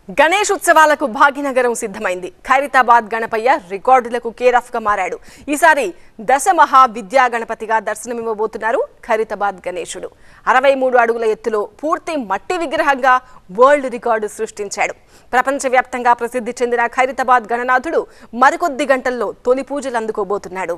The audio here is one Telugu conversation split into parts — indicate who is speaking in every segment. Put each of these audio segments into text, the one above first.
Speaker 1: గణేష్ ఉత్సవాలకు భాగ్యనగరం సిద్ధమైంది ఖైరతాబాద్ గణపయ్య రికార్డులకు కేరాఫ్ గా మారాడు ఈసారి దశ మహా విద్యా గణపతిగా దర్శనమివ్వబోతున్నారు ఖైరతాబాద్ గణేశుడు అరవై మూడు అడుగుల ఎత్తులో పూర్తి మట్టి విగ్రహంగా వరల్డ్ రికార్డు సృష్టించాడు ప్రపంచవ్యాప్తంగా ప్రసిద్ధి చెందిన ఖైరతాబాద్ గణనాథుడు మరికొద్ది గంటల్లో తొలి పూజలు అందుకోబోతున్నాడు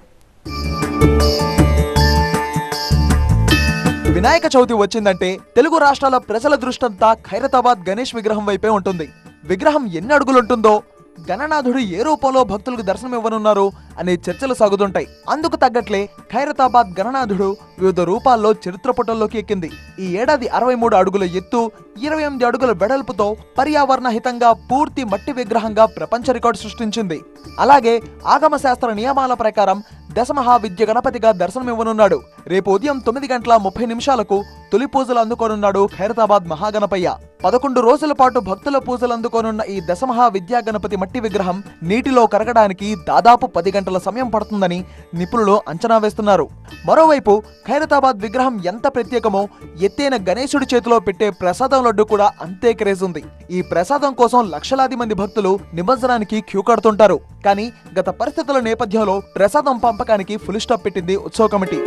Speaker 2: వినాయక చవితి వచ్చిందంటే తెలుగు రాష్ట్రాల ప్రజల దృష్టంతా ఖైరతాబాద్ గణేష్ విగ్రహం వైపే ఉంటుంది విగ్రహం ఎన్ని అడుగులుంటుందో గణనాథుడు ఏ రూపంలో భక్తులకు దర్శనం ఇవ్వనున్నారు అనే చర్చలు సాగుతుంటాయి అందుకు తగ్గట్లే ఖైరతాబాద్ గణనాథుడు వివిధ రూపాల్లో చరిత్ర పుటల్లోకి ఎక్కింది ఈ ఏడాది అరవై మూడు అడుగుల ఎత్తు ఇరవై ఎనిమిది అడుగుల వెడల్పుతో పర్యావరణ హితంగా పూర్తి మట్టి విగ్రహంగా ప్రపంచ రికార్డు సృష్టించింది అలాగే ఆగమ శాస్త్ర నియమాల ప్రకారం దశమహావిద్య గణపతిగా దర్శనమివ్వనున్నాడు రేపు ఉదయం తొమ్మిది గంటల ముప్పై నిమిషాలకు తొలి పూజలు అందుకోనున్నాడు ఖైరతాబాద్ మహాగణపయ్య పదకొండు రోజుల పాటు భక్తుల పూజలు అందుకోనున్న ఈ దశమహా విద్యా గణపతి మట్టి విగ్రహం నీటిలో కరగడానికి దాదాపు పది గంటల సమయం పడుతుందని నిపుణులు అంచనా వేస్తున్నారు మరోవైపు ఖైరతాబాద్ విగ్రహం ఎంత ప్రత్యేకమో ఎత్తైన గణేశుడి చేతిలో పెట్టే ప్రసాదం లడ్డు కూడా అంతే క్రేజ్ ఉంది ఈ ప్రసాదం కోసం లక్షలాది మంది భక్తులు నిమజ్జనానికి క్యూ కడుతుంటారు కానీ గత పరిస్థితుల నేపథ్యంలో ప్రసాదం పంపకానికి ఫుల్ స్టాప్ పెట్టింది ఉత్సవ కమిటీ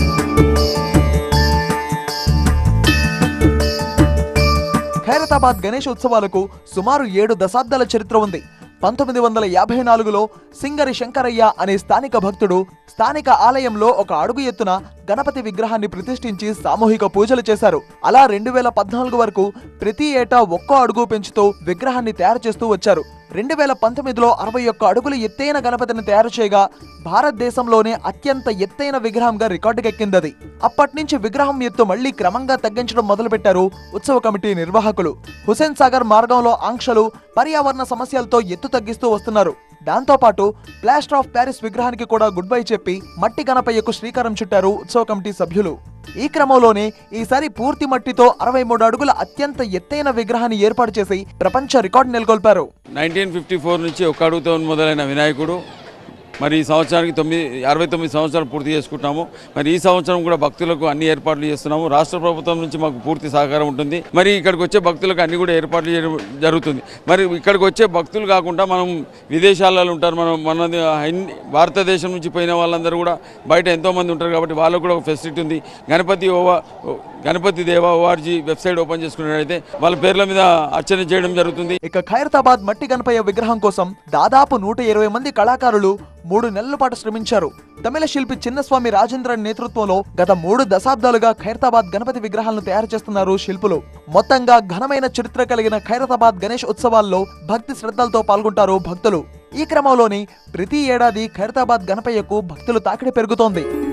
Speaker 2: ఖైరతాబాద్ గణేష్ ఉత్సవాలకు సుమారు ఏడు దశాబ్దాల చరిత్ర ఉంది పంతొమ్మిది వందల యాభై నాలుగులో సింగరి శంకరయ్య అనే స్థానిక భక్తుడు స్థానిక ఆలయంలో ఒక అడుగు ఎత్తున గణపతి విగ్రహాన్ని ప్రతిష్ఠించి సామూహిక పూజలు చేశారు అలా రెండు వేల పద్నాలుగు వరకు ప్రతి ఏటా ఒక్కో అడుగు పెంచుతూ విగ్రహాన్ని తయారు చేస్తూ వచ్చారు రెండు వేల పంతొమ్మిదిలో అరవై ఒక్క అడుగుల ఎత్తైన గణపతిని తయారు చేయగా భారతదేశంలోనే అత్యంత ఎత్తైన విగ్రహంగా రికార్డుకెక్కింది అది అప్పటి నుంచి విగ్రహం ఎత్తు మళ్లీ క్రమంగా తగ్గించడం మొదలుపెట్టారు ఉత్సవ కమిటీ నిర్వాహకులు హుసేన్ సాగర్ మార్గంలో ఆంక్షలు పర్యావరణ సమస్యలతో ఎత్తు తగ్గిస్తూ వస్తున్నారు దాంతో పాటు ప్లాస్టర్ ఆఫ్ ప్యారిస్ విగ్రహానికి కూడా గుడ్ బై చెప్పి మట్టి గణపయ్యకు శ్రీకారం చుట్టారు ఉత్సవ కమిటీ సభ్యులు ఈ క్రమంలోనే ఈసారి పూర్తి మట్టితో అరవై మూడు అడుగుల అత్యంత ఎత్తైన విగ్రహాన్ని ఏర్పాటు చేసి ప్రపంచ రికార్డు నెలకొల్పారు
Speaker 3: నైన్టీన్ ఫిఫ్టీ ఫోర్ నుంచి ఒక అడుగుతో మొదలైన వినాయకుడు మరి ఈ సంవత్సరానికి తొమ్మిది అరవై తొమ్మిది సంవత్సరాలు పూర్తి చేసుకుంటాము మరి ఈ సంవత్సరం కూడా భక్తులకు అన్ని ఏర్పాట్లు చేస్తున్నాము రాష్ట్ర ప్రభుత్వం నుంచి మాకు పూర్తి సహకారం ఉంటుంది మరి ఇక్కడికి వచ్చే భక్తులకు అన్ని కూడా ఏర్పాట్లు చేయడం జరుగుతుంది మరి ఇక్కడికి వచ్చే భక్తులు కాకుండా మనం విదేశాలలో ఉంటారు మనం మన అన్ని- భారతదేశం నుంచి పోయిన వాళ్ళందరూ కూడా బయట ఎంతోమంది ఉంటారు కాబట్టి వాళ్ళకు కూడా ఒక ఫెసిలిటీ ఉంది గణపతి ఓవా గణపతి దేవ ఓఆర్జీ వెబ్సైట్ ఓపెన్ చేసుకున్నట్టయితే వాళ్ళ పేర్ల మీద అర్చన చేయడం జరుగుతుంది
Speaker 2: ఇక ఖైరతాబాద్ మట్టి గణపయ్య విగ్రహం కోసం దాదాపు నూట ఇరవై మంది కళాకారులు మూడు నెలల పాటు శ్రమించారు తమిళ శిల్పి చిన్నస్వామి రాజేంద్రన్ నేతృత్వంలో గత మూడు దశాబ్దాలుగా ఖైరతాబాద్ గణపతి విగ్రహాలను తయారు చేస్తున్నారు శిల్పులు మొత్తంగా ఘనమైన చరిత్ర కలిగిన ఖైరతాబాద్ గణేష్ ఉత్సవాల్లో భక్తి శ్రద్ధలతో పాల్గొంటారు భక్తులు ఈ క్రమంలోని ప్రతి ఏడాది ఖైరతాబాద్ గణపయ్యకు భక్తులు తాకిడి పెరుగుతోంది